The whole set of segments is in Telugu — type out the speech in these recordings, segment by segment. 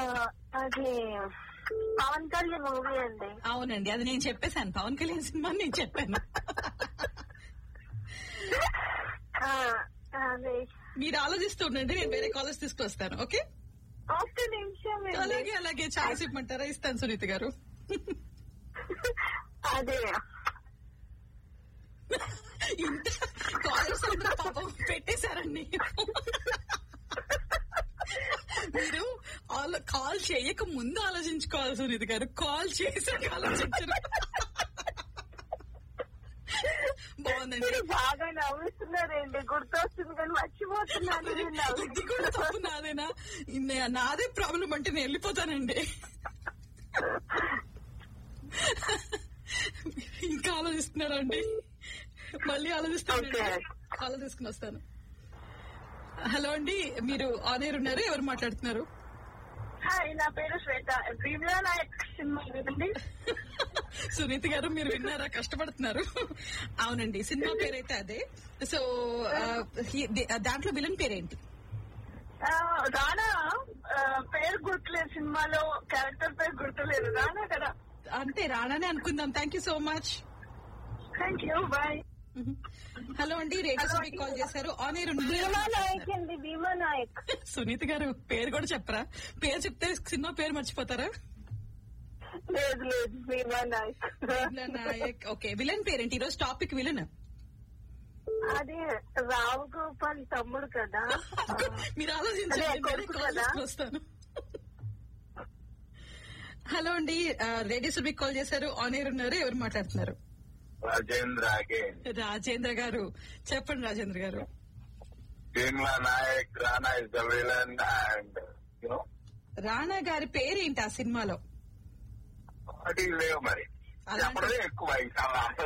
అది పవన్ కళ్యాణ్ మూవీ అండి అవునండి అది నేను చెప్పేశాను పవన్ కళ్యాణ్ సినిమా అని నేను చెప్పాను ఆ, అది మీరు ఆలోచిస్తూ ఉండండి నేను వేరే కాలేజ్ తీసుకొస్తాను ఓకే ఒక్క నిమిషం అండి. అలాగే అలాగే ఛాన్స్ ఇవ్వమంటారా ఇస్తాను సునీత గారు అదే ఇంత కాలర్స్ అందరూ పాపం పెట్టేశారండి మీరు ఆలో- కాల్ చేయక ముందు ఆలోచించుకోవాలి సునీత గారు కాల్ చేసాక ఆలోచించరు బాగుందండి మీరు బాగా నవ్వుతున్నారండి గుర్తొస్తుంది కానీ మర్చిపోతున్నాను మీరు నవ్వు. ఇది కూడా తప్పు నాదేనా నే- నాదే ప్రాబ్లం అంటే నేను వెళ్ళిపోతానండి ఇంకా ఆలోచిస్తున్నారండి మళ్ళీ ఆలోచిస్తానండి Okay. కాల్ తీసుకుని వస్తాను హలో అండి మీరు ఆన్ ఎయిర్ ఉన్నారు ఎవరు మాట్లాడుతున్నారు హాయ్ నా పేరు శ్వేత భీమ్లా నాయక్ సినిమా వినండి సునీత గారు మీరు విన్నారా కష్టపడుతున్నారు అవునండి సినిమా పేరైతే అదే సో ఆ, హీ- ది- దాంట్లో విలన్ పేరేంటి ఆ, రానా ఆ, పేరు గుర్తులేదు సినిమాలో క్యారెక్టర్ పేరు గుర్తులేదు రానా కదా అంతే రానానే అనుకుందాం thank you so much thank you bye hello అండి రేడియో సభకి కాల్ చేశారు ఆన్ ఎయిర్ భీమా నాయక్ అండి భీమా నాయక్ సునీత గారు పేరు కూడా చెప్పరా పేరు చెప్తే సినిమా పేరు మర్చిపోతారా లేదు లేదు Bheema Nayak villain Nayak okay villain పేరేంటి ఈరోజు టాపిక్ విలన్ అది రావు గోపాల్ తమ్ముడు కదా మీరు ఆలోచించండి అదే, వేరే కొడుకు కాల్ కదా? తీసుకుని వస్తాను హలో అండి రేడియో సభకి కాల్ చేశారు ఆన్ ఎయిర్ ఉన్నారు ఎవరు మాట్లాడుతున్నారు రాజేంద్ర అగైన్ రాజేంద్ర గారు చెప్పండి రాజేంద్ర గారు Bheemla Nayak Rana is the villain and you know Rana గారి పేరేంటి ఆ సినిమాలో అది లేవు మరి అలాంటి- చెప్పడమే ఎక్కువ ఇంకా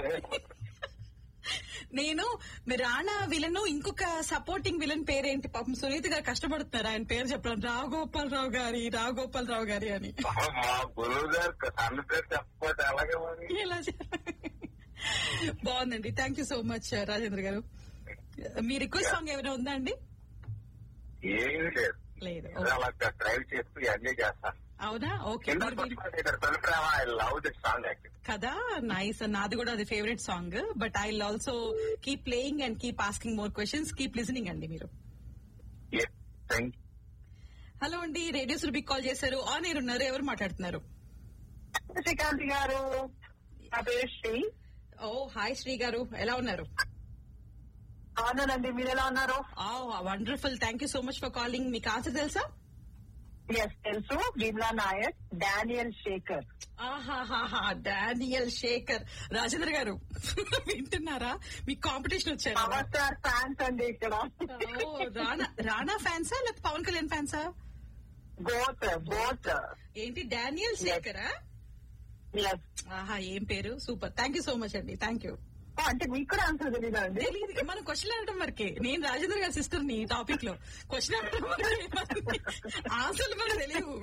నేను మీ రాణా విలన్ ఇంకొక సపోర్టింగ్ విలన్ పేరేంటి పాపం సునీత గారు కష్టపడుతున్నారు ఆయన పేరు చెప్పడం రావుగోపాల్ రావు గారి రావుగోపాల్ రావు గారి అని మా గురువు గారు తన పేరు చెప్పకపోతే అలాగే మరి ఎలా చెప్ప- బాగుందండి thank you so much Rajendra గారు మీ రిక్వెస్ట్ సాంగ్ ఏమైనా ఉందా అండి ఏమీ లేదు లేదు ఏదో అలా డ్రైవ్ చేస్తూ అన్నీ చేస్తాను అవునా ఓకే కింద మీరు విన్- ఇక్కడ Tholi Prema I love this song actually కదా నైస్ నాది కూడా అది favourite song but I also keep playing and keep asking more questions keep listening అండి మీరు థ్యాంక్ హలో అండి రేడియో సురభి కాల్ చేశారు ఆన్ ఎయిర్ ఉన్నారు ఎవరు మాట్లాడుతున్నారు శ్రీకాంత్ గారు నా పేరు శ్రీ ఓ హాయ్ శ్రీ గారు ఎలా ఉన్నారు అవునండి మీరు ఎలా ఉన్నారు wonderful thank you so much for calling మీకు ఆన్సర్ తెలుసా ఎస్ తెలుసు భీమ్లా నాయక్ డానియల్ శేఖర్ ఆహాహాహా డానియల్ శేఖర్ రాజేంద్ర గారు వింటున్నారా మీకు కాంపిటీషన్ వచ్చారు పవర్ స్టార్ ఫ్యాన్స్ అండి ఇక్కడ ఓ, రానా రానా ఫ్యాన్సా లేకపోతే పవన్ కళ్యాణ్ ఫ్యాన్సా బోత్ బోత్ ఏంటి డానియల్ శేఖరా ఎస్ ఆహా ఏం పేరు super thank you so much అండి థ్యాంక్ యూ అంటే మీకు కూడా ఆన్సర్ తెలీదా అండి తెలీదు మనం క్వశ్చన్ అడగడం వరకే నేను రాజేంద్ర గారి సిస్టర్ ని టాపిక్ లో క్వశ్చన్ అడగడం వరకే ఆన్సర్లు మనకు తెలియవు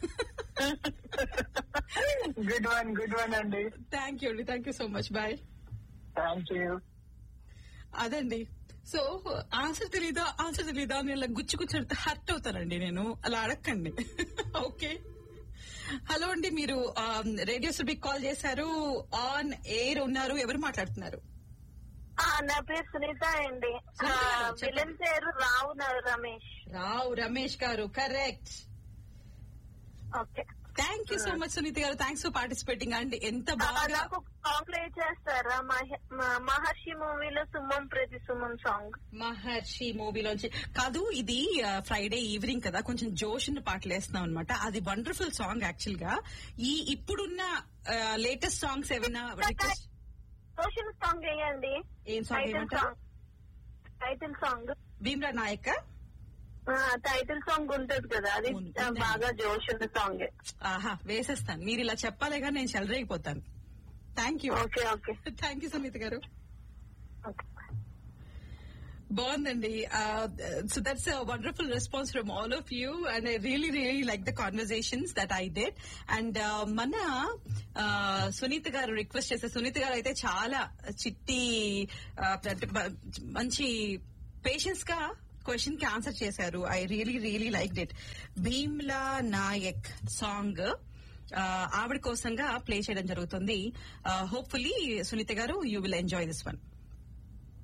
గుడ్ వన్ గుడ్ వన్ అండి థ్యాంక్ యూ అండి thank you so much bye thank you అదండి సో ఆన్సర్ తెలీదా ఆన్సర్ తెలీదా అని ఇలా గుచ్చి గుచ్చి హర్ట్ అవుతానండి నేను అలా అడగండి ఓకే హలో అండి మీరు రేడియో సుబిక్ కాల్ చేశారు ఆన్ ఎయిర్ ఉన్నారు ఎవరు మాట్లాడుతున్నారు నా పేరు సునీత అండి సునీత గారు, చెప్పండి. విలన్ పేరు రావు న- రమేష్ రావు రమేష్ గారు correct okay thank you so much Sunitha గారు థ్యాంక్స్ ఫర్ పార్టిసిపేటింగ్ అండి ఎంత బాగా నాకు సాంగ్ ప్లే చేస్తారా మహ- మ- మహర్షి మూవీలో సుమం ప్రతి సుమం సాంగ్ మహర్షి మూవీలోంచి కాదు ఇది ఫ్రైడే ఈవినింగ్ కదా కొంచెం జోష్ ఉన్న పాటలు వేస్తున్నాం అనమాట అది వండర్ఫుల్ సాంగ్ యాక్చువల్ గా ఈ ఇప్పుడున్న లేటెస్ట్ సాంగ్స్ ఏమైనా రిక్వెస్ట్ సోషల్ సాంగ్ వేయండి ఏం సాంగ్ టైటిల్ ఏమంటారు song title song Bheemla Nayak title song ఉంటది కదా అది ఉంది. ఆ, బాగా జోష్ ఉన్న సాంగ్ ఆహా వేసేస్తాను మీరు ఇలా చెప్పాలే కానీ నేను చెలరేగిపోతాను thank you okay okay thank you Sunitha గారు ఓకే బాగుందండి so that's wonderful response from all of you and I really really like the conversations that I had and మన uh, సునీత గారు రిక్వెస్ట్ చేసే సునీత గారు అయితే చాలా చిట్టి uh, అంటే బ- మంచి పేషెన్స్ గా క్వశ్చన్ కి ఆన్సర్ చేశారు I really really like it Bheemla Nayak song ఆవిడ కోసంగా ప్లే చేయడం జరుగుతుంది హోప్ఫుల్లీ సునీత గారు you will enjoy this one